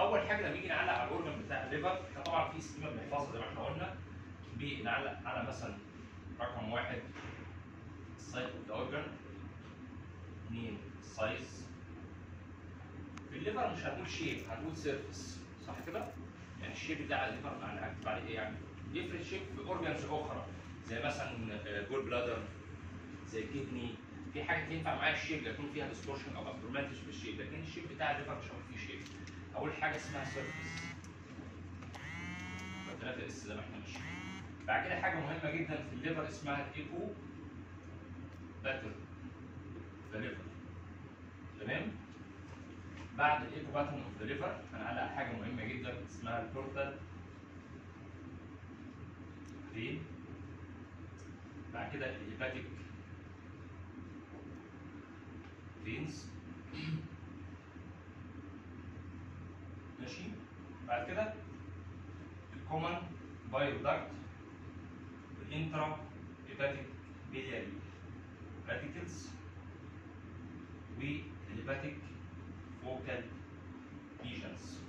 اول حاجه لما نيجي نعلق على الاورجن بتاع الليفر احنا طبعا في سكيما بنحفظها زي ما احنا قلنا بنعلق على مثلا رقم واحد السايت اوف ذا اورجن اثنين السايز في الليفر مش هنقول شيب هنقول سيرفيس صح كده؟ يعني الشيب بتاع الليفر يعني هكتب عليه ايه يعني؟ يفرق شيب في اورجنز اخرى زي مثلا جول بلادر زي كدني في حاجه تنفع معايا الشيب يكون فيها ديستورشن او ابنورماليتيز في الشيب لكن الشيب بتاع الليفر مش هقول فيه شيب اول حاجه اسمها سيرفيس ثلاثة اس زي ما احنا ماشيين بعد كده حاجه مهمه جدا في الليفر اسمها الايكو باترن ذا ليفر تمام بعد الايكو باترن اوف ذا ليفر هنعلق على حاجه مهمه جدا اسمها البورتال فين بعد كده الهيباتيك فينز ماشي بعد كده الكومن بايو داكت والانترا هيباتيك بيلياري راديكلز والهيباتيك فوكال ليجنز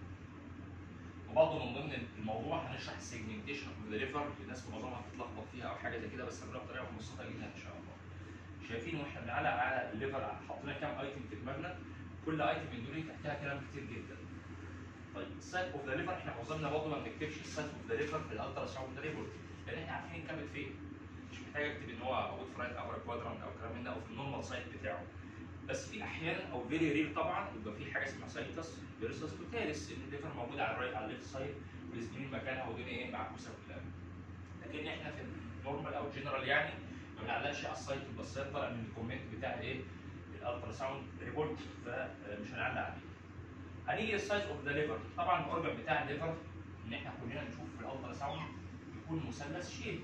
وبرضه من ضمن الموضوع هنشرح السيجمنتيشن اوف ذا ليفر الناس معظمها بتتلخبط فيها او حاجه زي كده بس هنقولها بطريقه مبسطه جدا ان شاء الله. شايفين واحنا بنعلق على الليفر حطينا كام ايتم في دماغنا كل ايتم من دول تحتها كلام كتير جدا. طيب السايت اوف ذا ليفر احنا معظمنا برضه ما بنكتبش السايت اوف ذا ليفر في الالترا ساوند ريبورت لان احنا عارفين كامل فين. مش محتاج اكتب ان هو موجود في رايت اور كوادرانت او كلام من ده او في النورمال سايت بتاعه. بس في احيانا او فيري رير طبعا يبقى في حاجه اسمها سايتس فيرسس توتاليس ان الليفر موجود على الرايت على الليفت سايد والسبلين مكانها والدنيا ايه معكوسه كلها. لكن احنا في النورمال او جنرال يعني ما بنعلقش على السايت بس طالع من الكومنت بتاع الايه؟ الالترا ساوند ريبورت فمش هنعلق عليه. هنيجي للسايز اوف ذا ليفر طبعا الاورجن بتاع الليفر ان احنا كلنا نشوف في الالترا ساوند يكون مثلث شيب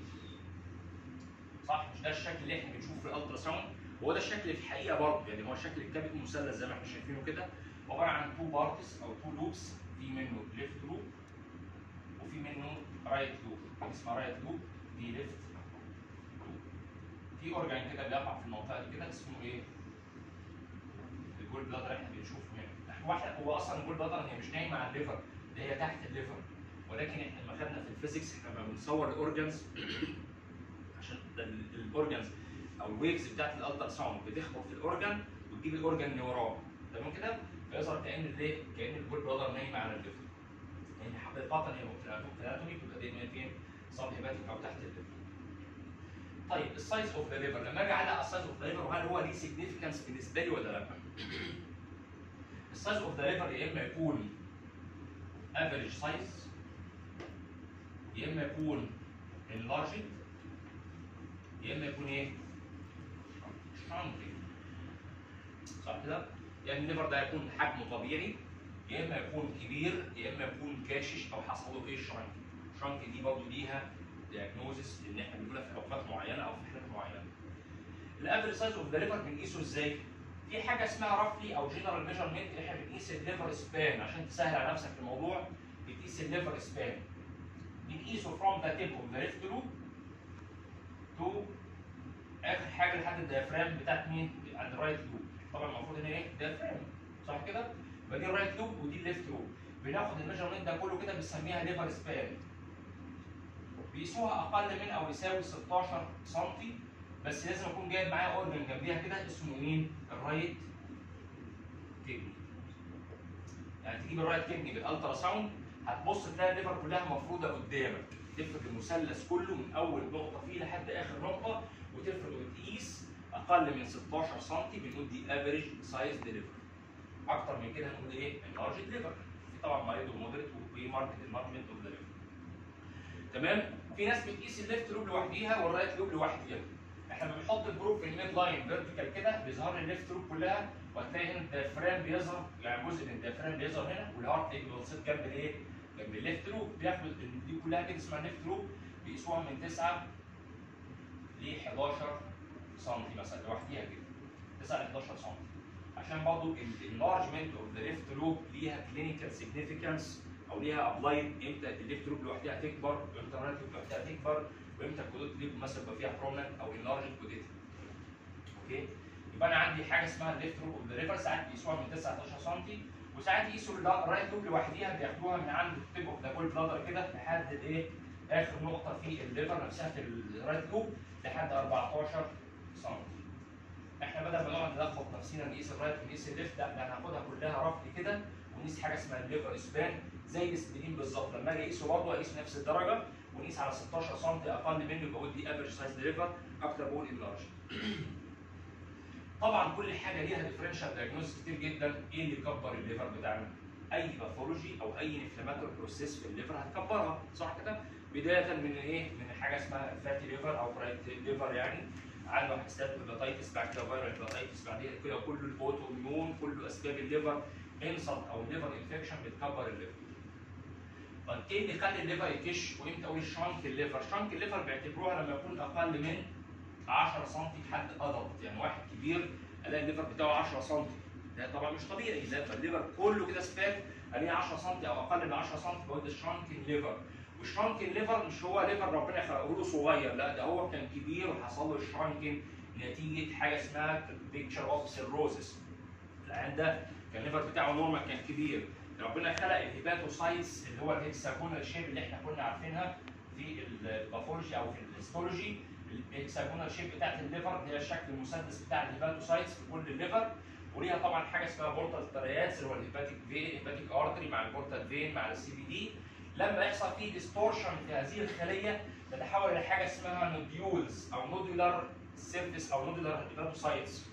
صح مش ده الشكل اللي احنا بنشوفه في الالترا ساوند هو ده الشكل في الحقيقه برضه يعني هو شكل الكبد مثلث زي ما احنا شايفينه كده عباره عن تو بارتس او تو لوبس في منه ليفت لوب وفي منه رايت لوب اسمها رايت لوب دي ليفت لوب في اورجان كده بيقع في المنطقه دي كده اسمه ايه؟ الجول بلادر احنا بنشوفه هنا واحد هو اصلا الجول بلادر هي مش نايمه على الليفر ده هي تحت الليفر ولكن احنا لما خدنا في الفيزيكس احنا لما بنصور الاورجنز عشان الاورجنز او الويفز بتاعت الالترا ساوند بتخبط في الاورجن وتجيب الاورجن اللي وراه تمام كده فيظهر كان الايه كان الجول بلادر نايمه على الليفر يعني حقيقه هي الاناتومي بتبقى دايما فين؟ صاب هيباتيك او تحت الليفر طيب السايز اوف ذا ليفر لما اجي اعلق على السايز اوف ذا ليفر وهل هو ليه سيجنفكانس بالنسبه لي ولا لا؟ السايز اوف ذا ليفر يا اما يكون افريج سايز يا اما يكون enlarged يا اما يكون ايه؟ شرانكي صح كده؟ يعني الليفر ده يكون حجمه طبيعي يا اما يكون كبير يا اما يكون كاشش او حصل له ايه شرانكي شرانكي دي برضه ليها دياجنوزس ان احنا بنقولها في اوقات معينه او في حالات معينه. الافريج سايز اوف ذا ليفر بنقيسه ازاي؟ في حاجه اسمها رفلي او جنرال ميجرمنت احنا بنقيس الليفر سبان عشان تسهل على نفسك الموضوع بتقيس الليفر سبان. بنقيسه فروم ذا تيب اوف ذا ليفت لوب تو اخر حاجه لحد الديافرام بتاعت مين؟ عند الرايت لوب. طبعا المفروض ان ايه؟ ديافرام صح كده؟ يبقى دي الرايت لوب ودي الليفت لوب. بناخد الميجرمنت ده كله كده بنسميها ليفر سبان. بيقيسوها اقل من او يساوي 16 سم بس لازم اكون جايب معايا اورجن جنبيها كده اسمه مين؟ الرايت كدني. يعني تجيب الرايت كدني بالالترا ساوند هتبص تلاقي الليفر كلها مفروده قدامك تفرد المثلث كله من اول نقطه فيه لحد اخر نقطه وتفرد وتقيس اقل من 16 سم بنقول دي افريج سايز ليفر. اكتر من كده هنقول ايه؟ انلارج ليفر. في طبعا مايلد ومودريت وماركت الماركمنت اوف ذا ليفر. تمام؟ في ناس بتقيس الليفت لوب لوحديها والرايت لوب لوحديها. احنا لما بنحط الجروب في الميد لاين فيرتيكال كده بيظهر لي الليفت لوب كلها وهتلاقي هنا الديافرام بيظهر يعني جزء من الديافرام بيظهر هنا والهارت بيبص جنب الايه؟ جنب الليفت لوب بياخدوا دي كلها كده اسمها ليفت لوب بيقيسوها من 9 ل 11 سم مثلا لوحديها كده 9 ل 11 سم عشان برضه الانلارجمنت اوف ذا ليفت لوب ليها كلينيكال سيجنيفيكانس او ليها ابلايد امتى الليفت لوب لوحدها تكبر امتى الرايت لوب لوحدها تكبر وامتى الكودوت ليب مثلا يبقى فيها برومننت او انلارج كوديت اوكي يبقى انا عندي حاجه اسمها الليفت لوب اوف ذا ريفر ساعات بيقيسوها من 9 ل 11 سم وساعات يقيسوا الرايت لوب لوحديها بياخدوها من عند التيب اوف ذا جول بلادر كده لحد الايه اخر نقطه في الليفر نفسها في الرايت لوب لحد 14 سم احنا بدل ما نقعد نلخبط نفسينا نقيس الرايت ونقيس الليفت لا ده هناخدها كلها رفل كده ونقيس حاجه اسمها الليفر سبان زي الاسبرين بالظبط لما اجي اقيسه برضه اقيس نفس الدرجه ونقيس على 16 سم اقل منه بقول دي افريج سايز ليفر اكتر بقول انلارج طبعا كل حاجه ليها ديفرنشال دايجنوز كتير جدا ايه اللي يكبر الليفر بتاعنا اي باثولوجي او اي انفلاماتوري بروسيس في الليفر هتكبرها صح كده بدايه من ايه من حاجه اسمها فاتي ليفر او برايت ليفر يعني عنده حساسيات هيباتيتس بعد كده فيرال هيباتيتس بعد كده كله الاوتو اميون كله اسباب الليفر انسلت او الليفر انفكشن بتكبر الليفر طيب ايه اللي يخلي الليفر يكش وامتى اقول شانك الليفر؟ شانك الليفر بيعتبروها لما يكون اقل من 10 سم حد ادلت يعني واحد كبير الاقي الليفر بتاعه 10 سم ده طبعا مش طبيعي ده فالليفر كله كده سبات الاقيه 10 سم او اقل من 10 سم بقول ده شانك الليفر والشانك الليفر مش هو ليفر ربنا خلقه له صغير لا ده هو كان كبير وحصل له شانكن نتيجه حاجه اسمها بيكتشر اوف سيروزس العيان ده كان الليفر بتاعه نورمال كان كبير ربنا خلق الهيباتوسايتس اللي هو الهكساجونال شيب اللي احنا كنا عارفينها في الباثولوجي او في الهيستولوجي الهكساجونال شيب بتاعت الليفر اللي هي الشكل المسدس بتاع الهيباتوسايتس في كل الليفر وليها طبعا حاجه اسمها بورتال ترياتس اللي هو الهيباتيك فين هيباتيك ارتري مع البورتال فين مع السي بي دي لما يحصل فيه ديستورشن في هذه الخليه تتحول الى حاجه اسمها نوديولز او نودولار سيرفيس او نودولار هيباتوسايتس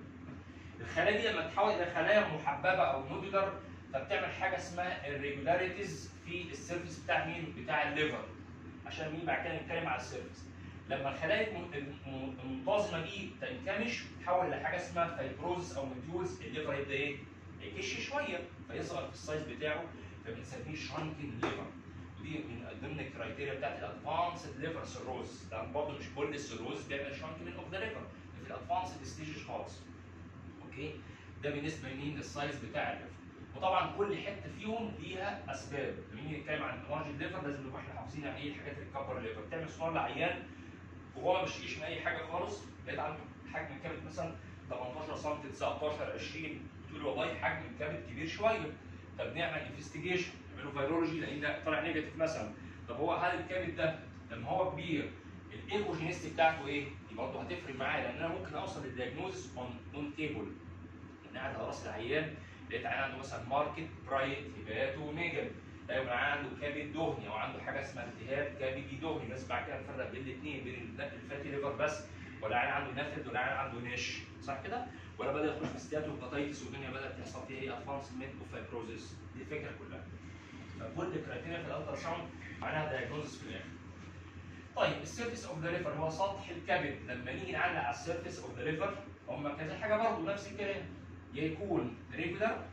الخلايا دي لما تتحول الى خلايا محببه او نودولار فبتعمل حاجه اسمها irregularities في السيرفيس بتاع مين؟ بتاع الليفر عشان مين بعد كده نتكلم على السيرفيس لما الخلايا المنتظمه دي تنكمش تتحول لحاجه اسمها فايبروزس او نوديولز الليفر يبدا ايه؟ يكش شويه فيصغر في السايز بتاعه فبنسميه شانكن ليفر ودي من ضمن الكرايتيريا بتاعت الادفانسد ليفر سيروز ده برضه مش كل السيروز بيعمل شانكن اوف ذا ليفر في الادفانسد ستيجز خالص اوكي ده بالنسبه لمين للسايز بتاع الليفر وطبعا كل حته فيهم ليها اسباب لما نيجي نتكلم عن انواع الليفر لازم نبقى احنا حافظين يعني ايه الحاجات اللي تكبر الليفر بتعمل سونار لعيان وهو ما بيشتكيش من اي حاجه خالص لقيت عنده حجم الكبد مثلا 18 سم 19 20 بتقول والله حجم الكبد كبير شويه طب نعمل انفستيجيشن نعمله فيرولوجي لان طلع نيجاتيف مثلا طب هو هل الكبد ده لما هو كبير الايكوجينيستي بتاعته ايه؟ دي برضه هتفرق معايا لان انا ممكن اوصل للدياجنوزس اون اون تيبل ان قاعد على راس العيان لقيت عيان عنده مثلا ماركت برايت هيباتو ميجل ايوه عيان عنده كبد دهني او عنده حاجه اسمها التهاب كبدي دهني بس بعد كده نفرق بين الاثنين بين الفاتي ليفر بس ولا عيان عنده نفد ولا عيان عنده نش صح كده؟ ولا بدا يخش في ستاتو وبطايتس والدنيا بدات يحصل فيها ايه ادفانسمنت وفايبروزيس دي الفكره كلها فكل كرايتيريا في الالترا ساوند معناها دايجنوزس في الاخر طيب السيرفيس اوف ذا ليفر هو سطح الكبد لما نيجي نعلق على السيرفيس اوف ذا ليفر هم كذا حاجه برضه نفس الكلام يا يكون ريجولار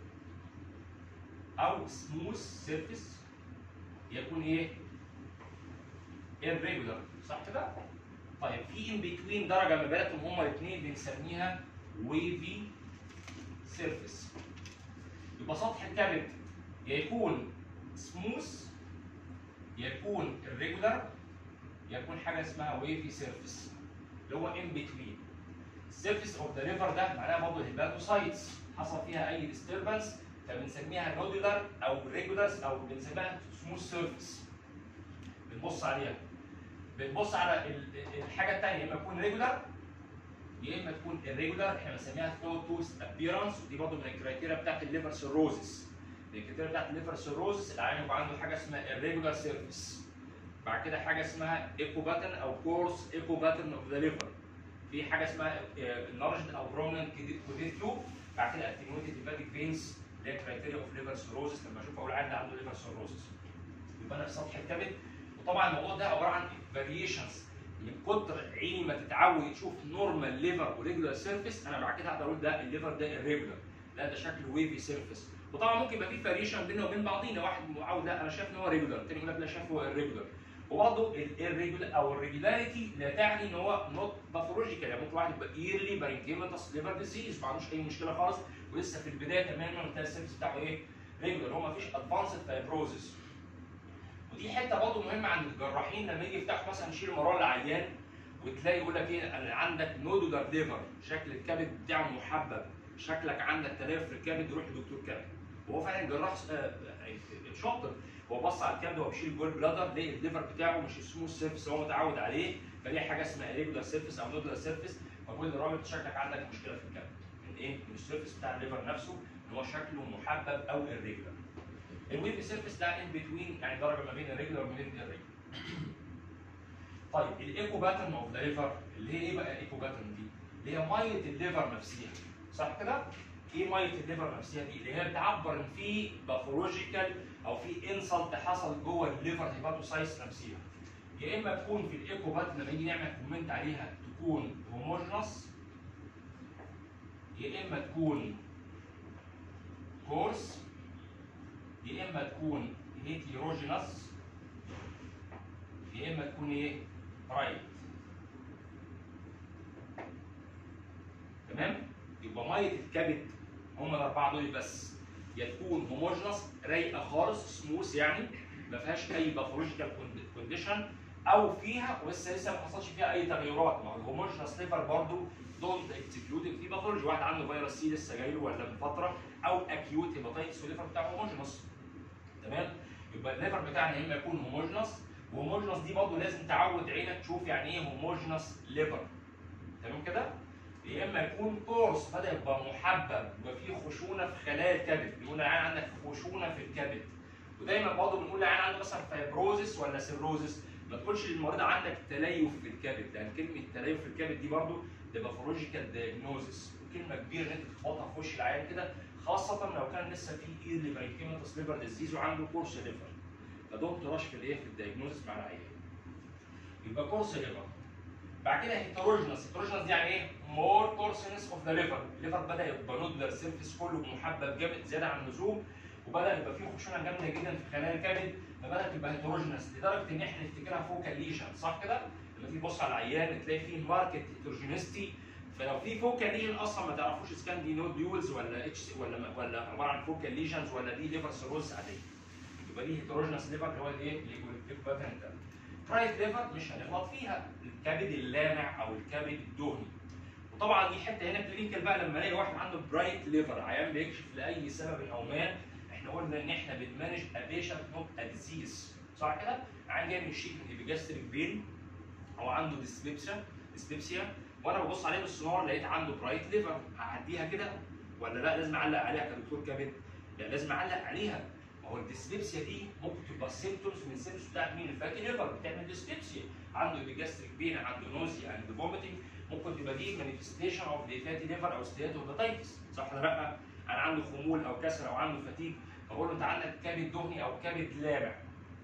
او سموث سيرفيس يكون ايه؟ irregular صح كده؟ طيب في ان بتوين درجه ما بيناتهم هما الاثنين بنسميها ويفي سيرفيس يبقى سطح الكبد يا يكون سموث يا يكون irregular يا يكون حاجه اسمها ويفي سيرفيس اللي هو ان بتوين السيرفيس اوف ذا ليفر ده معناها برضه الهيباتوسايتس حصل فيها اي ديستربنس فبنسميها نودولار او ريجولارز او بنسميها سموث سيرفيس بنبص عليها بنبص على الحاجه الثانيه يا اما تكون ريجولار يا اما تكون irregular احنا بنسميها فلو توست ابيرنس ودي برضه من الكرايتيريا بتاعت الليفر سيروزس الكرايتيريا بتاعت الليفر سيروزس العيان يبقى عنده حاجه اسمها irregular سيرفيس بعد كده حاجه اسمها ايكو باتن او كورس ايكو باتن اوف ذا ليفر في حاجه اسمها نارجد او برومننت كوديت تيوب بعد كده اتنويتد هيباتيك فينز اللي هي كرايتيريا اوف ليفر سيروزس لما اشوف اقول عيان عنده ليفر سيروزس يبقى انا في سطح الكبد وطبعا الموضوع ده عباره عن فاريشنز من كتر عيني ما تتعود تشوف نورمال ليفر وريجولار سيرفيس انا بعد كده هقدر اقول ده الليفر ده الريجولار لا ده شكله ويفي سيرفيس وطبعا ممكن يبقى في فاريشن بيننا وبين بعضينا واحد معود لا انا شايف ان هو ريجولار الثاني يقول لك لا شايف هو الريجولار وبرضه الريجولار او الريجولاريتي لا تعني ان هو نوت باثولوجيكال يعني ممكن واحد يبقى ايرلي بارينكيماتس ليفر ديزيز ما عندوش اي مشكله خالص ولسه في البدايه تماما وتلاقي السيرفيس بتاعه ايه؟ ريجولار هو ما فيش ادفانسد فايبروزس ودي حته برضه مهمه عند الجراحين لما يجي يفتحوا مثلا يشيل مرار لعيان وتلاقي يقول لك ايه أنا عندك نودولار ليفر شكل الكبد بتاعه محبب شكلك عندك تلف في الكبد روح لدكتور كبد وهو فعلا جراح س- آه، آه، شاطر هو بص على الكبد وهو بيشيل الجول بلادر لقي الليفر بتاعه مش السموث سيرفيس اللي هو متعود عليه فليه حاجه اسمها ريجولار سيرفيس او نودولار سيرفيس فبقول للراجل أنت شكلك عندك مشكله في الكبد من ايه؟ من السيرفيس بتاع الليفر نفسه ان هو شكله محبب او الريجولار الويف سيرفيس ده ان بتوين يعني درجه ما بين الريجولار وما بين الريجولار طيب الايكو باترن اوف ذا ليفر اللي هي ايه بقى الايكو باترن دي؟ اللي هي ميه الليفر نفسها صح كده؟ ايه ميه الليفر نفسها دي؟ اللي هي بتعبر ان في باثولوجيكال او في انسلت حصل جوه الليفر هيباتوسايتس نفسها. يا اما تكون في الايكو باترن لما نيجي نعمل كومنت عليها تكون هوموجنس يا اما تكون كورس يا اما تكون هيتيروجينس يا اما تكون ايه؟ رايت تمام؟ يبقى ميه الكبد هم الاربعه دول بس يا تكون هوموجنس رايقه خالص سموث يعني ما فيهاش اي باثولوجيكال كونديشن او فيها بس لسه ما حصلش فيها اي تغيرات ما هو الهوموجنس ليفر برضه دونت اكسكلود في باثولوجي واحد عنده فيروس سي لسه جاي له ولا من فتره او اكيوت هيباتيتس والليفر بتاعه هوموجنس تمام يبقى الليفر بتاعنا يا اما يكون هوموجنس وهوموجنس دي برضه لازم تعود عينك تشوف يعني ايه هوموجنس ليفر تمام كده يا اما يكون كورس بدا يبقى محبب يبقى فيه خشونه في خلايا الكبد بيقول العيان عندك خشونه في الكبد ودايما برضه بنقول العيان عنده مثلا فايبروزس ولا سيروزس ما تقولش للمريض عندك تليف في الكبد لان كلمه تليف في الكبد دي برضه ده باثولوجيكال دايجنوزس وكلمه كبيره ان انت تخبطها في وش العيان كده خاصه لو كان لسه في ايرلي بريكيماتوس ليفر ديزيز وعنده كورس ليفر فدول تراش في الايه في الدايجنوزس مع العيان يبقى كورس ليفر بعد كده هيتروجينس هيتروجينس دي يعني ايه مور كورسنس اوف ذا ليفر الليفر بدا يبقى نودلر سيرفيس كله محبب جامد زياده عن اللزوم وبدا يبقى فيه خشونه جامده جدا في خلايا الكبد فبدات تبقى هيتروجينس لدرجه ان احنا نفتكرها فوكال ليشن صح كده؟ لما تيجي تبص على العيان تلاقي فيه ماركت هيتروجينستي فلو في فوكال ليجن اصلا ما تعرفوش اذا كان دي نوديولز ولا اتش ولا ولا عباره عن فوكال ليجنز ولا دي ليفر سيروز عاديه يبقى دي هيتروجينس ليفر اللي هو الايه؟ اللي برايت ليفر مش هنغلط فيها الكبد اللامع او الكبد الدهني وطبعا دي حته هنا كلينيكال بقى لما الاقي واحد عنده برايت ليفر عيان بيكشف لاي سبب او ما احنا قلنا ان احنا بنمانج ا بيشنت نوت ا ديزيز صح كده؟ عيان جاي من الشيك من ايبيجاستريك بين او عنده ديسبيبسيا ديسبيبسيا وانا ببص عليه بالسونار لقيت عنده برايت ليفر هعديها كده ولا لا لازم اعلق عليها كدكتور كبد؟ لا لازم اعلق عليها ما هو الديسبيبسيا دي ممكن تبقى سيمتومز من سيمتومز بتاعت مين الفاتي ليفر بتعمل ديسبيبسيا عنده ايبيجاستريك بين عنده نوزي عنده فوميتنج ممكن تبقى دي مانيفستيشن اوف فاتي ليفر او ستياتوهيباتيتس صح ولا لا؟ انا عنده خمول او كسر او عنده فتيج فبقول له انت عندك كبد دهني او كبد لامع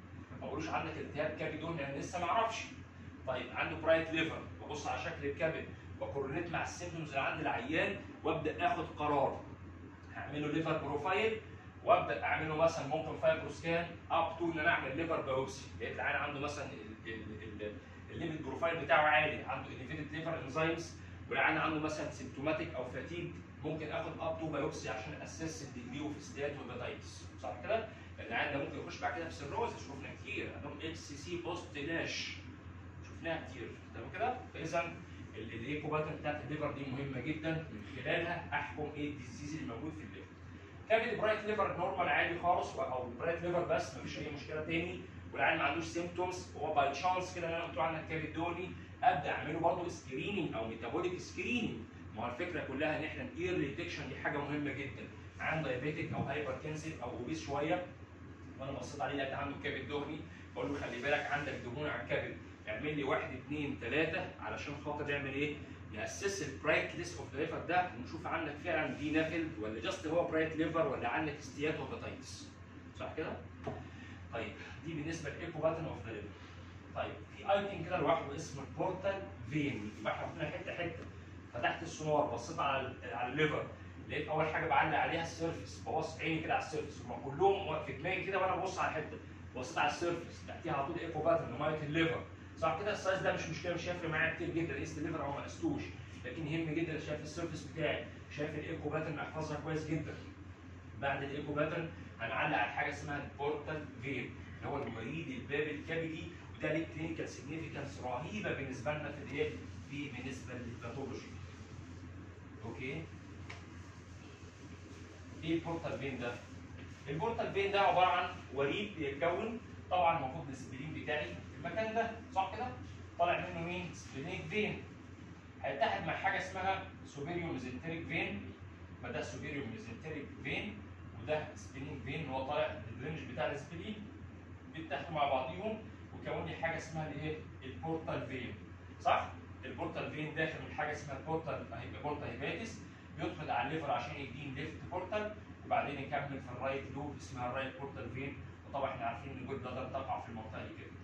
ما بقولوش عندك التهاب كبد دهني انا لسه ما اعرفش طيب عنده برايت ليفر ببص على شكل الكبد وكورليت مع السيمتومز اللي عند العيان وابدا اخد قرار هعمل له ليفر بروفايل وابدا اعمله مثلا ممكن فايبرو سكان اب تو ان انا اعمل ليفر بايوبسي لقيت العيان عنده مثلا ال- ال- ال- الليفل بروفايل بتاعه عالي عنده اليفيتد ليفر انزيمز والعيان عنده مثلا سيمتوماتيك او فاتيج ممكن اخد اب تو بايوبسي عشان اسس الديجري اوف ستياتوهيباتيتس صح كده؟ لان العيان ده ممكن يخش بعد كده في سيروز شفنا كتير عندهم اتش سي سي بوست ناش شفناها كتير تمام كده؟ فاذا ال- الايكو باترن بتاعت الليفر دي مهمه جدا من خلالها احكم ايه الديزيز اللي موجود في الليفر. كبد برايت ليفر نورمال عادي خالص او برايت ليفر بس مفيش اي مشكله تاني والعيان ما عندوش سيمتومز هو باي تشانس كده ان انا قلت له عندك كبد دهني ابدا اعمله برضه سكريننج او ميتابوليك سكريننج ما هو الفكره كلها ان احنا الايرلي ديتكشن دي حاجه مهمه جدا عند دايابيتك او هايبرتنسيف او اوبيس شويه وانا بصيت عليه لقيت عنده كبد دهني بقول له خلي بالك عندك دهون على الكبد اعمل لي واحد اثنين ثلاثه علشان خاطر يعمل ايه؟ ياسس البرايت ليست اوف ليفر ده ونشوف عندك فعلا دي نافل ولا جاست هو برايت ليفر ولا عندك ستياتوهيباتيتس صح كده؟ طيب دي بالنسبه للايكو باتن اوف ذا ليفر طيب في ايتم كده لوحده اسمه البورتال فين يبقى احنا حطينا حته حته فتحت السونار بصيت على ال- على الليفر لقيت اول حاجه بعلق عليها السيرفيس ببص عيني كده على السيرفيس هم كلهم في دماغي كده وانا ببص على حته بصيت على السيرفيس تحتيها على طول ايكو باتن ميه الليفر صح كده السايز ده مش مشكله مش هيفرق معايا كتير جدا قيس الليفر او ما قستوش لكن يهم جدا شايف السيرفيس بتاعي شايف الايكو باتن احفظها كويس جدا بعد الايكو باتن هنعلق على حاجه اسمها البورتال فين اللي هو الوريد الباب الكبدي وده ليه كلينيكال سيجنيفيكانس رهيبه بالنسبه لنا في الايه؟ في بالنسبه للباثولوجي. اوكي؟ ايه البورتال فين ده؟ البورتال فين ده عباره عن وريد بيتكون طبعا المفروض السبلين بتاعي في المكان ده صح كده؟ طالع منه مين؟ سبلينيك فين هيتحد مع حاجه اسمها سوبيريور ميزنتريك فين فده سوبيريور ميزنتريك فين وده سبلينيك فين اللي هو طالع الرينج بتاع السبلين بيتحدوا مع بعضيهم وكون لي حاجه اسمها الايه؟ البورتال فين صح؟ البورتال فين داخل من حاجه اسمها البورتال هيبقى بورتال هيباتس بيدخل على الليفر عشان يديني ليفت بورتال وبعدين يكمل في الرايت لوب اسمها الرايت بورتال فين وطبعا احنا عارفين ان الجود بلادر تقع في المنطقه دي كده.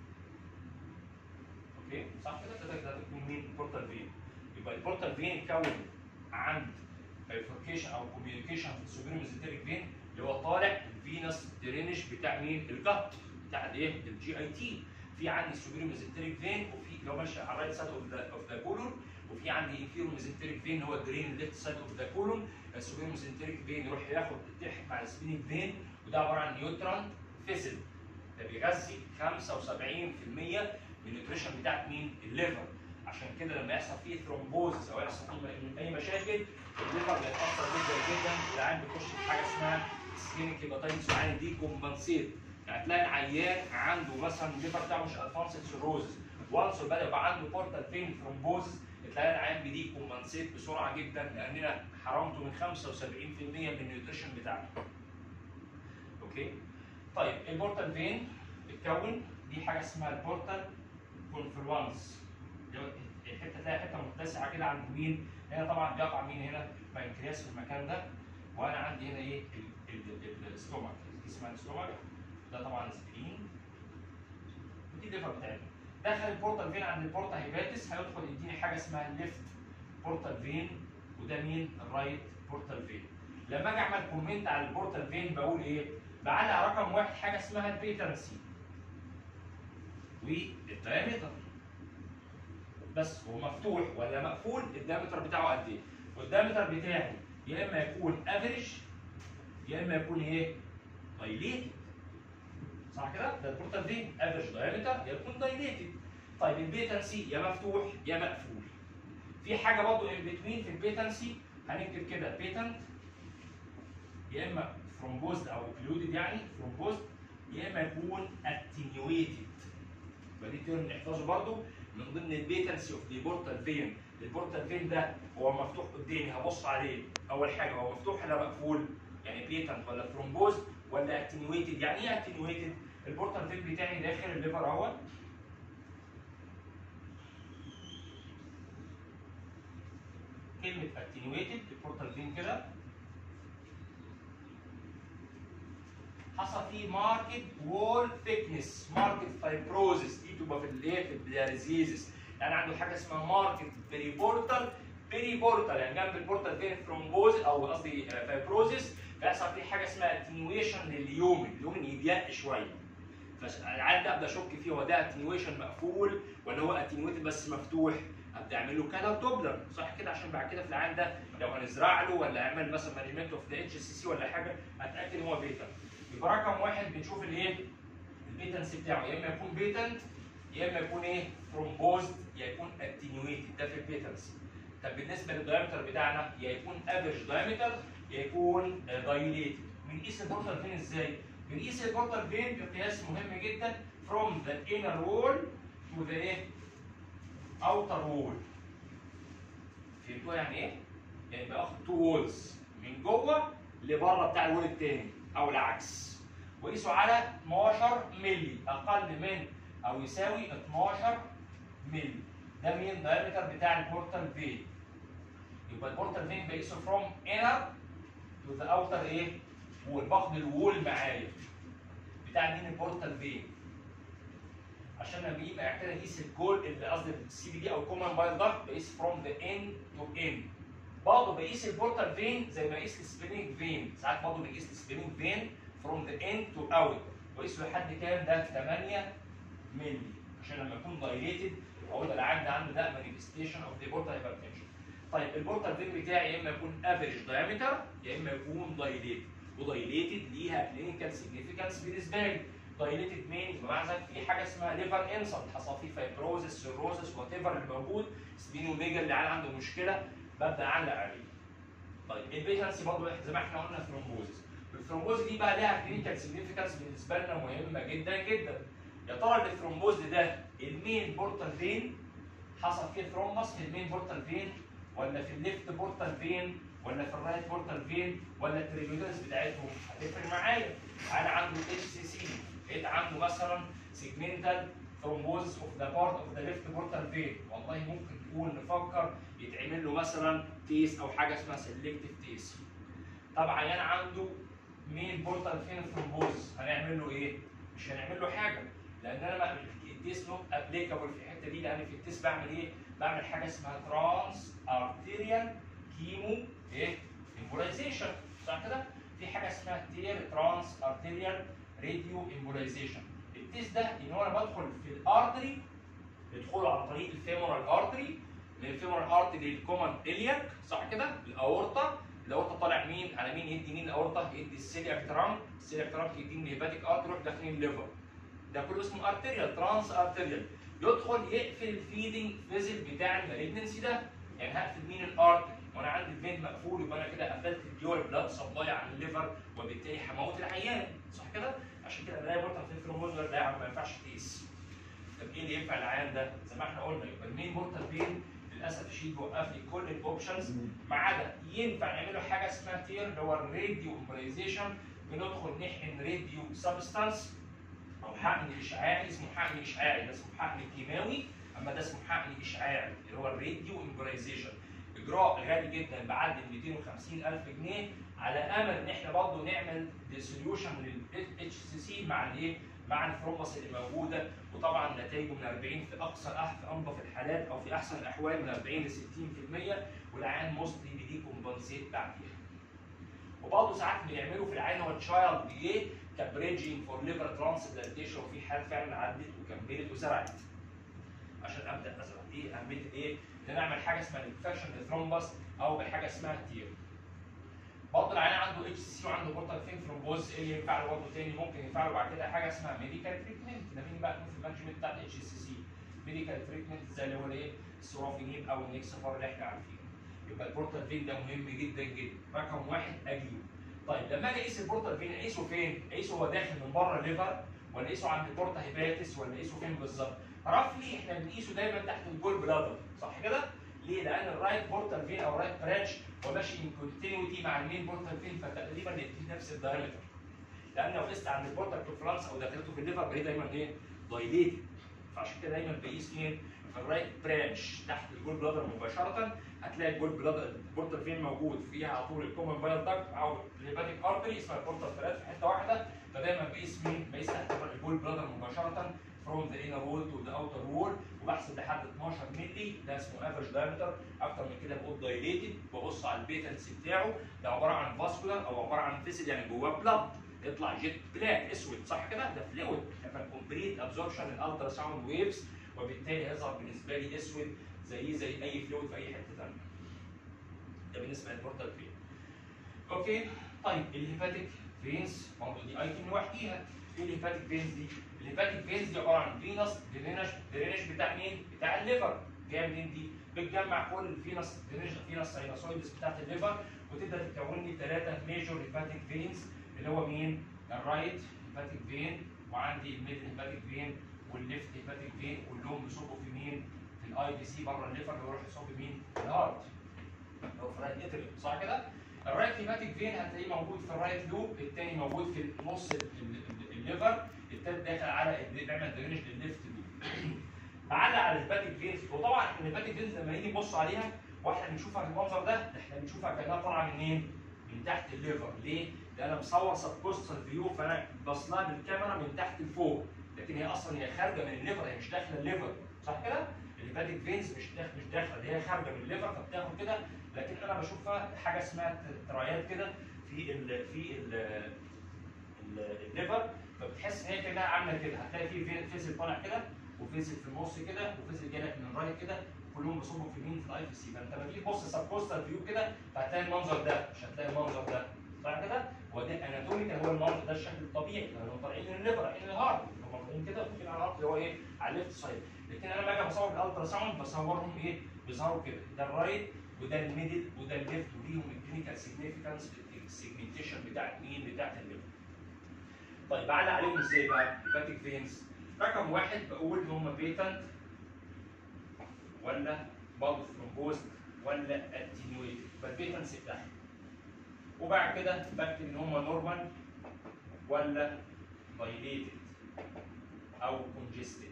اوكي صح كده؟ ده ده تكون مين؟ البورتال فين. يبقى البورتال فين اتكون عند بيفوركيشن او كوميونيكيشن في السوبريم ميزنتريك فين اللي هو طالع الفينس درينج بتاع مين؟ الجت بتاع الايه؟ الجي اي تي. في عندي السوبريم ميزنتريك فين وفي اللي هو ماشي على الرايت سايد اوف ذا اوف ذا كولون وفي عندي انفيرو ميزنتريك فين هو الدرين ليفت سايد اوف ذا كولون السوبريم ميزنتريك فين يروح ياخد يتحد مع السبينيك فين وده عباره عن نيوتران فيسل ده بيغذي 75% من النيوتريشن بتاعت مين؟ الليفر عشان كده لما يحصل فيه ثرومبوزس او يحصل فيه اي مشاكل الليفر بيتاثر جدا جدا العيان بيخش في حاجه اسمها سكينيك هيباتايتس وعين دي كومبنسيت يعني تلاقي العيان عنده مثلا الليفر بتاعه مش ادفانسد سيروزس وانس بدا يبقى عنده بورتال فين ثرومبوزس تلاقي العيان بيدي كومبنسيت بسرعه جدا لاننا حرمته من 75% من النيوتريشن بتاعته. اوكي؟ طيب البورتال فين اتكون دي حاجه اسمها البورتال كونفلونس الحته تلاقي حته متسعه كده عند مين؟ هنا طبعا بيقع مين هنا؟ بنكرياس في المكان ده وانا عندي هنا ايه؟ الاستومك دي اسمها الاستومك ده طبعا سبلين ودي الليفر بتاعتنا دخل البورتال فين عند البورتا هيباتس هيدخل يديني حاجه اسمها الليفت بورتال فين وده مين؟ الرايت بورتال فين. لما اجي اعمل كومنت على البورتال فين بقول ايه؟ بعلق رقم واحد حاجه اسمها البيتنسي والدايمتر بس هو مفتوح ولا مقفول الدايمتر بتاعه قد ايه؟ والدايمتر بتاعي يا اما يكون افريج يا اما يكون ايه؟ دايليتد صح كده؟ ده البورتال فين افريج دايمتر يكون دايليتد طيب البيتنسي يا مفتوح يا مقفول في حاجه برضه ان بتوين في البيتنسي هنكتب كده بيتنت يا اما ثرومبوزد او اوكلودد يعني ثرومبوزد يا اما يكون اتنيويتد فدي تيرم نحفظه برضه من ضمن البيتنسي اوف دي بورتال فين البورتال فين ده هو مفتوح قدامي هبص عليه اول حاجه هو مفتوح ولا مقفول يعني بيتنت ولا ثرومبوزد ولا اتنيويتد يعني ايه اتنيويتد البورتال فين بتاعي داخل الليفر اهوت كلمة attenuated البورتال فين كده حصل فيه ماركت وول ثيكنس ماركت فايبروزس دي بتبقى في الايه في البلاريزيزس يعني عنده حاجه اسمها ماركت بري بورتال بري بورتال يعني جنب البورتال فين ثرومبوز او قصدي فايبروزس بيحصل فيه حاجه اسمها اتنيويشن لليومن اليومن يضيق شويه فالعيان ده ابدا اشك فيه هو ده اتنيويشن مقفول ولا هو اتنيويتد بس مفتوح ابدا اعمل له كلر دوبلر صح كده عشان بعد كده في العيان ده لو هنزرع له ولا اعمل مثلا مانجمنت اوف ذا اتش سي سي ولا حاجه اتاكد ان هو بيتا يبقى رقم واحد بنشوف الايه البيتنسي بتاعه يا اما يكون بيتنت يا اما يكون ايه ثرومبوزد يا يكون اتنيويتد ده في البيتنسي طب بالنسبه للدايمتر بتاعنا يا يكون افريج دايمتر يا يكون دايليتد بنقيس البورتال فين ازاي؟ بنقيس البورتال فين بقياس مهم جدا from the inner wall to the ايه؟ outer wall فهمتوا يعني ايه؟ يعني باخد تو وولز من جوه لبره بتاع الوول التاني او العكس وقيسوا على 12 مللي اقل من او يساوي 12 مللي ده مين الدايمتر بتاع البورتال فين يبقى البورتال فين بقيسه from inner to the outer ايه؟ وول باخد الوول معايا بتاع مين البورتال فين عشان لما يجي بعد كده اقيس الجول اللي قصدي السي بي دي او الكومن بايل داكت بقيس فروم ذا ان تو ان برضه بقيس البورتال فين زي ما بقيس السبيننج فين ساعات برضه بقيس السبيننج فين فروم ذا ان تو اوت بقيسه لحد كام ده 8 مللي عشان لما يكون دايليتد اقول ده العيان ده عنده ده مانيفستيشن اوف ذا بورتال هايبرتنشن طيب البورتال فين بتاعي يا اما يكون افريج دايمتر يا اما يكون دايليتد ودايليتد ليها كلينيكال سيجنيفيكانس بالنسبه لي دايليتد مين بمعنى ذلك في حاجه اسمها ليفر انسلت حصل فيه فايبروزس سيروزس وات ايفر اللي موجود سبينو ميجا اللي عنده مشكله ببدا اعلق عليه. طيب البيتنسي برضه زي ما احنا قلنا ثرومبوزس الثرومبوز دي بقى لها كلينيكال سيجنيفيكانس بالنسبه لنا مهمه جدا جدا يا ترى الثرومبوز ده المين بورتال فين حصل فيه ثرومبس في المين بورتال فين ولا في الليفت بورتال فين ولا في الرايت بورتال فين ولا التريبيوترز بتاعتهم هتفرق معايا انا عنده اتش سي سي لقيت عنده مثلا سيجمنتال ثرومبوز اوف ذا بارت اوف ذا ليفت بورتال فين والله ممكن تقول نفكر يتعمل له مثلا تيس او حاجه اسمها سيلكتيف تيس طبعا انا عنده مين بورتال فين ثرومبوز هنعمل له ايه؟ مش هنعمل له حاجه لان انا ما التيس نوت ابليكابل في الحته دي لان في التيس بعمل ايه؟ بعمل حاجه اسمها ترانس ارتيريال كيمو ايه؟ امبولايزيشن صح كده؟ في حاجه اسمها تير ترانس ارتيريال راديو امبولايزيشن التيس ده ان هو انا بدخل في الارتري يدخلوا عن طريق الفيمورال ارتري من الفيمورال ارتري للكومن الياك صح كده؟ الاورطه الاورطه طالع مين؟ على مين يدي مين الاورطه؟ يدي السيلياك ترانك السيلياك ترانك يدي الهيباتيك ارتري يروح داخلين الليفر ده كله اسمه ارتيريال ترانس ارتيريال يدخل يقفل الفيدنج فيزل بتاع المالجنسي ده يعني هقفل مين الارتري وانا عندي الفين مقفول يبقى انا كده قفلت الديول بلاد سبلاي عن الليفر وبالتالي هموت العيان صح كده؟ عشان كده بلاقي بورتال فين ثرومبوز لا يا عم ما ينفعش تقيس طب ايه اللي ينفع العيان ده؟ زي ما احنا قلنا يبقى المين بورتال فين للاسف الشديد بيوقف لي كل الاوبشنز ما عدا ينفع نعمل له حاجه اسمها تير اللي هو الراديو امبلايزيشن بندخل نحقن راديو سبستانس او حقن اشعاعي اسمه حقن اشعاعي ده اسمه حقن كيماوي اما ده اسمه حقن اشعاعي اللي هو الراديو امبلايزيشن اجراء غالي جدا بعد ال 250 الف جنيه على امل ان احنا برضه نعمل ديسوليوشن للاتش سي سي مع الايه؟ مع الثرومبس اللي موجوده وطبعا نتائجه من 40 في اقصى في انظف الحالات او في احسن الاحوال من 40 ل 60% والعيان موستلي بيدي كومبنسيت بعديها. وبرضه ساعات بنعمله في العين هو تشايلد ايه كبريدجنج فور ليفر ترانسبلانتيشن وفي حال فعلا عدت وكملت وزرعت. عشان ابدا ازرع دي اهميه ايه؟ ان انا اعمل حاجه اسمها انفكشن للثرومبس او بحاجه اسمها تير. برضه العيان عنده اتش سي وعنده بورتال فين ثرومبوز ايه اللي ينفع له برضه تاني ممكن ينفع له بعد كده حاجه اسمها ميديكال تريتمنت ده مين بقى في المانجمنت بتاع الاتش سي سي ميديكال تريتمنت زي اللي هو الايه السورافينيب او النيكسفار اللي احنا عارفينه يبقى البورتال فين ده مهم جدا جدا رقم واحد اجيبه طيب لما اجي اقيس البورتال فين اقيسه فين؟ اقيسه هو داخل من بره الليفر ولا اقيسه عند البورتا هيباتس ولا اقيسه فين بالظبط؟ رفلي احنا بنقيسه دايما تحت الجول بلادر صح كده؟ ليه؟ لان الرايت بورتال فين او الرايت برانش هو ماشي ان كونتينيوتي مع المين بورتال فين فتقريبا الاثنين نفس الدايمتر. لان لو قست عند البورتال بروفلانس او دخلته في الليفر بلاقيه دايما ايه؟ دايليتد. فعشان كده دايما بقيس فين؟ في الرايت برانش تحت الجول بلادر مباشره هتلاقي الجول بلادر البورتال فين موجود فيها على طول الكومن بايل داكت او الهيباتيك ارتري اسمها البورتال ثلاث في حته واحده فدايما بقيس مين؟ بقيس تحت الجول بلادر مباشره فروم ذا انر وول تو ذا اوتر وول وبحسب لحد 12 مللي ده اسمه افريج دايمتر اكتر من كده بقول دايليتد ببص على البيتنس بتاعه ده عباره عن فاسكولار او عباره عن فيسل يعني جواه بلاد يطلع جيت بلاك اسود صح كده ده فلويد كومبليت ابزوربشن الالترا ساوند ويفز وبالتالي هيظهر بالنسبه لي اسود زيه زي اي فلويد في اي حته ثانيه ده بالنسبه للبورتال فين اوكي طيب الهيباتيك فينز برضه دي ايتم لوحديها ايه الهيباتيك فينز دي؟ الهيباتيك فينز دي عباره عن فينس درينج درينج بتاع مين؟ بتاع الليفر جايه منين دي؟ بتجمع كل الفينس درينج فينس ساينوسويدز بتاعت الليفر وتبدا تكون لي ثلاثه ميجور هيباتيك فينز اللي هو مين؟ الرايت هيباتيك فين وعندي الميدل هيباتيك فين والليفت هيباتيك فين كلهم بيصبوا في مين؟ في الاي في سي بره الليفر اللي يروح يصب مين؟ في الهارت اللي هو في الرايت اتريوم صح كده؟ الرايت هيباتيك فين هتلاقيه موجود في الرايت لوب الثاني موجود في نص الليفر الثالث داخل على بيعمل درينج للليفت لوب بعلق على الهيباتيك فينز وطبعا الهيباتيك فينز لما نيجي نبص عليها واحنا بنشوفها في المنظر ده ده احنا بنشوفها كانها طالعه منين؟ من تحت الليفر ليه؟ لان انا مصور سب كوستال فيو فانا باصلها بالكاميرا من تحت لفوق لكن هي اصلا هي خارجه من الليفر هي مش داخله الليفر صح كده؟ الهيباتيك فينز مش داخل مش داخله دي هي خارجه من الليفر فبتاخد كده لكن انا بشوفها حاجه اسمها ترايات كده في ال في ال الليفر فبتحس ان هي كانها عامله كده هتلاقي في فيزل طالع كده وفيزل في النص كده وفيزل جاي لك من الرايت كده كلهم بيصبوا في مين في الاي في سي فانت لما تيجي تبص سب كوستال فيو كده فهتلاقي المنظر ده مش هتلاقي المنظر ده صح كده؟ هو ده اناتوميكال هو المنظر ده الشكل الطبيعي لانهم طالعين من الليفر رايحين للهارت هم طالعين كده وفين على الهارت اللي هو ايه؟ على الليفت سايد لكن انا لما اجي بصور بالالترا ساوند بصورهم ايه؟ بيظهروا كده ده الرايت وده الميدل وده الليفت وليهم الكلينيكال سيجنيفيكانس في الاتجاه السيجمنتيشن بتاعت مين؟ بتاعت الليفر. طيب بعلق عليهم ازاي بقى؟ الهيباتيك فينز رقم واحد بقول ان هم بيتنت ولا برضه ثرومبوز ولا اتنيويتد فالبيتنس بتاعهم وبعد كده بكتب ان هم نورمال ولا دايليتد او كونجستد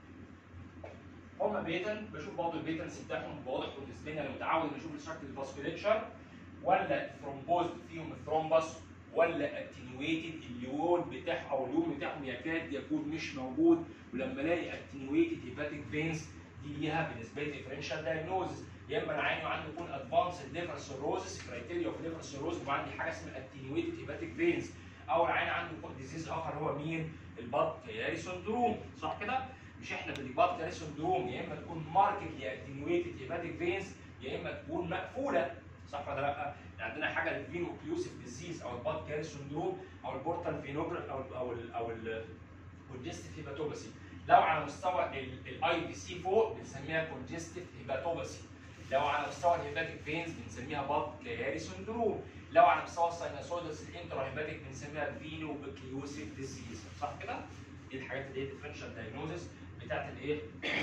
هما بيتن بشوف برضه البيتنس بتاعهم واضح بالنسبه لي انا متعود ان اشوف الشكل الفاسكوليتشر ولا ثرومبوز فيهم الثرومبس ولا اتنيويتد اللون بتاعه او اللون بتاعهم يكاد يكون مش موجود ولما الاقي اتنيويتد هيباتيك فينز دي ليها بالنسبه لي ديفرنشال دايجنوزز يا اما العين عنده يكون ادفانسد ليفر سيروزس كرايتيريا اوف ليفر سيروز وعندي حاجه اسمها اتنيويتد هيباتيك فينز او العين عنده ديزيز اخر هو مين؟ البط كياري سندروم صح كده؟ مش احنا بالبط كياري سندروم يا اما تكون ماركتلي اتنيويتد هيباتيك فينز يا اما تكون مقفوله صح ولا لا؟ عندنا حاجه الفينو اوكلوسيف ديزيز او البط كياري سندروم او البورتال فينوجر او ال او ال او الكونجستيف هيباتوباسي لو على مستوى الاي بي سي فوق بنسميها كونجستيف هيباتوباسي لو على مستوى الهيباتيك فينز بنسميها بط كياري سندروم لو على مستوى الساينوسويدس الانترا هيباتيك بنسميها فينو بكليوسيف ديزيز صح كده؟ دي الحاجات اللي هي ديفرنشال دايجنوزس بتاعت الايه؟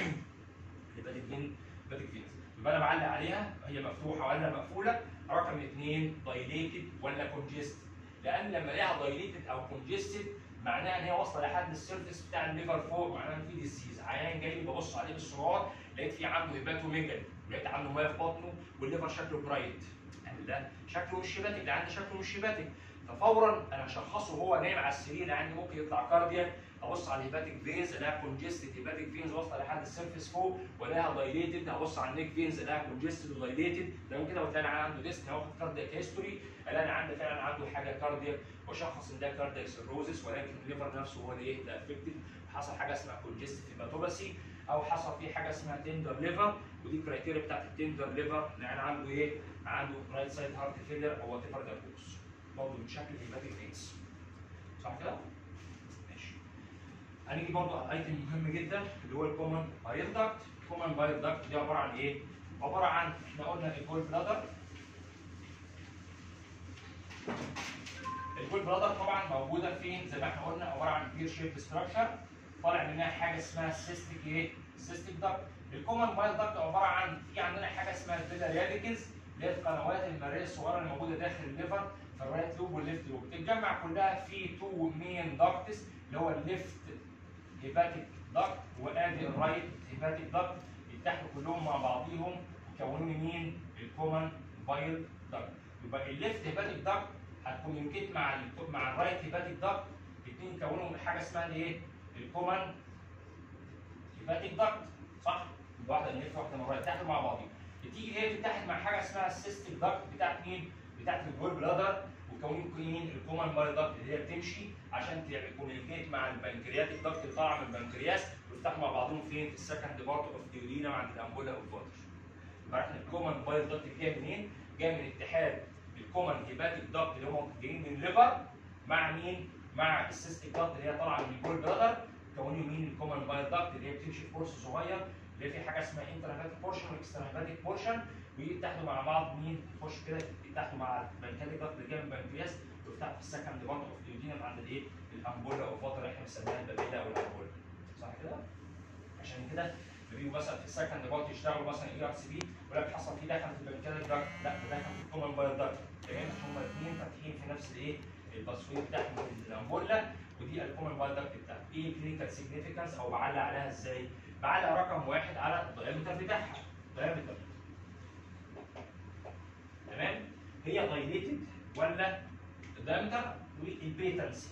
الهيباتيك فين هيباتيك فينز يبقى انا بعلق عليها هي مفتوحه ولا مقفوله رقم اثنين دايليتد ولا كونجست لان لما الاقيها دايليتد او كونجستد معناها ان هي واصله لحد السيرفيس بتاع الليفر فوق معناها ان في ديزيز عيان جاي لي ببص عليه بالسرعات لقيت في عنده هيباتوميجالي لقيت عنده ميه في بطنه والليفر شكله برايت لا شكله مش هيباتيك ده عندي شكله مش هيباتيك ففورا انا اشخصه وهو نايم على السرير عندي ممكن يطلع كاردياك ابص على الهيباتيك فينز الاقيها كونجستد هيباتيك فينز واصله لحد السيرفيس فوق والاقيها دايليتد ابص على النيك فينز الاقيها كونجستد ودايليتد لو كده وتلاقي انا عنده ديسك واخد كاردياك هيستوري الاقي انا عندي فعلا عنده حاجه كاردياك واشخص ان ده كاردياك سيروزس ولكن الليفر نفسه هو اللي ايه ده افكتد حصل حاجه اسمها كونجستد هيباتوباسي او حصل فيه حاجه اسمها تندر ليفر ودي الكرايتيريا بتاعت التندر ليفر يعني عنده ايه؟ عنده رايت سايد هارت فيلر او وات ايفر ده كوز برضه من شكل الهيباتيك فينز صح كده؟ ماشي هنيجي برضه على ايتم مهم جدا اللي هو الكومن بايل داكت الكومن بايل داكت دي عباره عن ايه؟ عباره عن احنا قلنا الجول بلادر الجول بلادر طبعا موجوده فين زي ما احنا قلنا عباره عن بير شيب ستراكشر طالع منها حاجه اسمها سيستيك ايه؟ سيستيك داكت الكومن بايل داكت عباره عن في عندنا حاجه اسمها الفيلا راديكلز اللي هي القنوات المرئيه الصغيره اللي موجوده داخل الليفر في الرايت لوب والليفت لوب تتجمع كلها في تو مين داكتس اللي هو الليفت هيباتيك داكت وادي الرايت هيباتيك داكت يتحدوا كلهم مع بعضيهم يكونوا لي مين؟ الكومن بايل داكت يبقى الليفت هيباتيك داكت هتكوميونيكيت مع ال مع الرايت هيباتيك داكت الاثنين يكونوا حاجه اسمها الايه؟ الكومن هيباتيك داكت صح؟ واحده من واحده من الرايت يتحدوا مع بعضيهم بتيجي هي تتحد مع حاجه اسمها السيستيك داكت بتاعت مين؟ بتاعت الجول بلادر وكونين مين؟ الكومن بايل داكت اللي هي بتمشي عشان تكوميونيكيت مع البنكرياتيك داكت اللي طالعه من البنكرياس ويفتحوا مع بعضهم فين؟ في السكند بارت اوف ديولينا عند الامبولا اوف فاتر. يبقى احنا الكومن بايل داكت جاي منين؟ جاي من اتحاد الكومن هيباتيك داكت اللي هم جايين من الليفر مع مين؟ مع السيستيك داكت اللي هي طالعه من الجول بلادر كونوا مين الكومن بايل داكت اللي هي بتمشي في كورس صغير اللي في حاجه اسمها انترا هيباتيك بورشن واكسترا هيباتيك بورشن ويتحدوا مع بعض مين؟ يخش كده يتحدوا مع البنكرياتيك داكت اللي جاي من البنكرياس ويفتحوا في السكند بارت اوف ديودينم عند الايه؟ الامبولا او الفتره اللي احنا بنسميها البابيلا او الامبولا صح كده؟ عشان كده بيجوا مثلا في السكند بارت يشتغلوا مثلا اي ار سي بي يقول لك حصل في دخل في البنكرياتيك داكت لا ده دخل في الكومن بايل داكت تمام هما الاثنين فاتحين في نفس الايه؟ الباسويد بتاعهم في الامبولا ودي الكومن بايل داكت بتاعتها ايه كلينيكال سيجنيفيكانس او بعلق عليها ازاي؟ بعلق رقم واحد على الدايمتر بتاعها دايمتر تمام هي دايليتد ولا الدايمتر والبيتنسي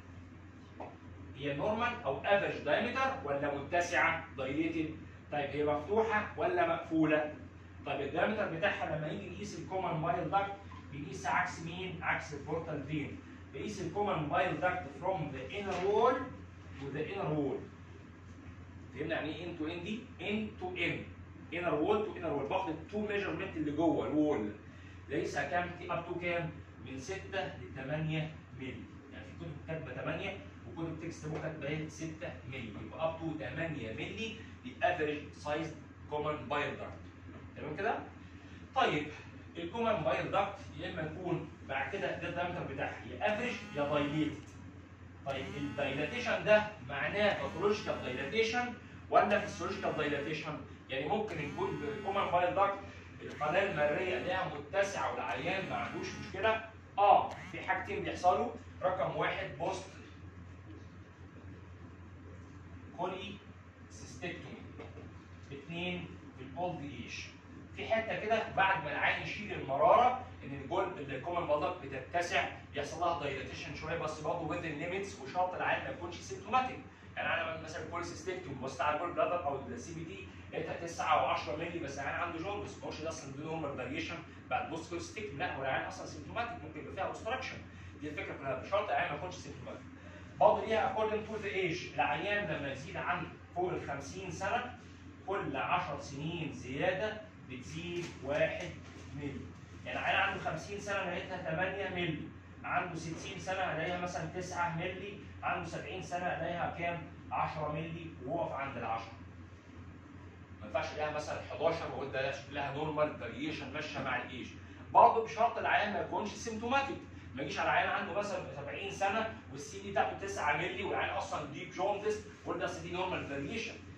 هي نورمال او افريج دايمتر ولا متسعه دايليتد طيب هي مفتوحه ولا مقفوله طيب الدايمتر بتاعها لما نيجي نقيس الكومن بايل داكت بنقيس عكس مين عكس البورتال فين بقيس الكومن بايل داكت فروم ذا انر وول تو ذا انر وول فهمنا يعني ايه ان تو ان دي ان تو ان انر وول تو انر وول باخد التو ميجرمنت اللي جوه الوول ليس كام اب تو كام من 6 ل 8 مللي يعني في كتب كاتبه 8 وكتب تكست بوك كاتبه ايه 6 مللي يبقى اب تو 8 مللي دي افريج سايز كومن بايل داكت تمام كده؟ طيب الكومن بايل داكت يا اما يكون بعد كده ده الدايمتر بتاعها يا افريج يا دايليتد طيب الدايلاتيشن ده معناه باثولوجيكال دايلاتيشن ولا فيسيولوجيكال دايلاتيشن؟ يعني ممكن يكون الكومن بايل داكت القناه المريه ليها متسعه والعيان ما عندوش مشكله اه في حاجتين بيحصلوا رقم واحد بوست كولي سيستكتومي اثنين في الاولد ايج في حته كده بعد ما العين يشيل المراره ان الجول الكومن بلدك بتتسع يحصل لها دايلاتيشن شويه بس برضه وذ ليميتس وشرط العين ما يكونش سيمتوماتيك يعني انا مثلا كوليسيستكتوم بصيت على الجول بلادر او السي بي دي لقيتها 9 و10 مللي بس العين عنده جوندس ما هوش ده اصلا دي نورمال فاريشن بعد بوست كوليسيستكتوم لا هو العين اصلا سيمتوماتيك ممكن يبقى فيها اوبستراكشن دي الفكره كلها بشرط العين ما يكونش سيمتوماتيك برضه ليها اكوردنج تو ذا ايج العيان لما يزيد عن فوق ال 50 سنه كل 10 سنين زياده بتزيد 1 مللي يعني عيان عنده 50 سنه لقيتها 8 مللي عنده 60 سنه هلاقيها مثلا 9 مللي عنده 70 سنه هلاقيها كام 10 مللي ووقف عند ال 10 ما ينفعش الاقيها مثلا 11 واقول ده شكلها نورمال فاريشن ماشيه مع الايج برضه بشرط العيان ما يكونش سيمتوماتيك ما يجيش على عيان عنده مثلا 70 سنه والسي دي بتاعته 9 مللي والعيان اصلا ديب جوندس ويقول ده دي نورمال فاريشن